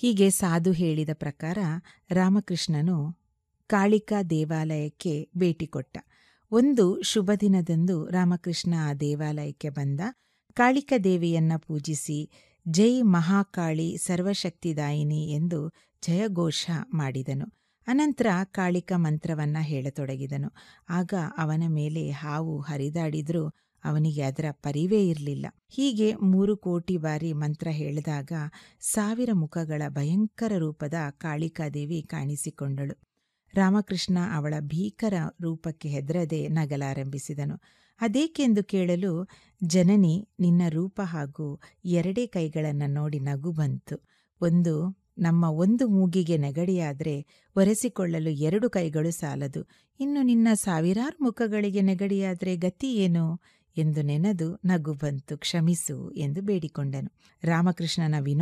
ಹೀಗೆ ಸಾಧು ಹೇಳಿದ ಪ್ರಕಾರ ರಾಮಕೃಷ್ಣನು ಕಾಳಿಕಾ ದೇವಾಲಯಕ್ಕೆ ಭೇಟಿ ಕೊಟ್ಟ ಒಂದು ಶುಭ ದಿನದಂದು ರಾಮಕೃಷ್ಣ ಆ ದೇವಾಲಯಕ್ಕೆ ಬಂದ ಕಾಳಿಕಾ ದೇವಿಯನ್ನ ಪೂಜಿಸಿ ಜೈ ಮಹಾಕಾಳಿ ಸರ್ವಶಕ್ತಿದಾಯಿನಿ ಎಂದು ಜಯಘೋಷ ಮಾಡಿದನು ಅನಂತರ ಕಾಳಿಕ ಮಂತ್ರವನ್ನ ಹೇಳತೊಡಗಿದನು ಆಗ ಅವನ ಮೇಲೆ ಹಾವು ಹರಿದಾಡಿದ್ರೂ ಅವನಿಗೆ ಅದರ ಪರಿವೇ ಇರಲಿಲ್ಲ ಹೀಗೆ ಮೂರು ಕೋಟಿ ಬಾರಿ ಮಂತ್ರ ಹೇಳಿದಾಗ ಸಾವಿರ ಮುಖಗಳ ಭಯಂಕರ ರೂಪದ ಕಾಳಿಕಾದೇವಿ ಕಾಣಿಸಿಕೊಂಡಳು ರಾಮಕೃಷ್ಣ ಅವಳ ಭೀಕರ ರೂಪಕ್ಕೆ ಹೆದರದೆ ನಗಲಾರಂಭಿಸಿದನು ಅದೇಕೆಂದು ಕೇಳಲು ಜನನಿ ನಿನ್ನ ರೂಪ ಹಾಗೂ ಎರಡೇ ಕೈಗಳನ್ನು ನೋಡಿ ನಗು ಬಂತು ಒಂದು ನಮ್ಮ ಒಂದು ಮೂಗಿಗೆ ನೆಗಡಿಯಾದರೆ ಒರೆಸಿಕೊಳ್ಳಲು ಎರಡು ಕೈಗಳು ಸಾಲದು ಇನ್ನು ನಿನ್ನ ಸಾವಿರಾರು ಮುಖಗಳಿಗೆ ನೆಗಡಿಯಾದರೆ ಗತಿ ಏನು ಎಂದು ನೆನೆದು ನಗು ಬಂತು ಕ್ಷಮಿಸು ಎಂದು ಬೇಡಿಕೊಂಡನು ರಾಮಕೃಷ್ಣನ ವಿನೋ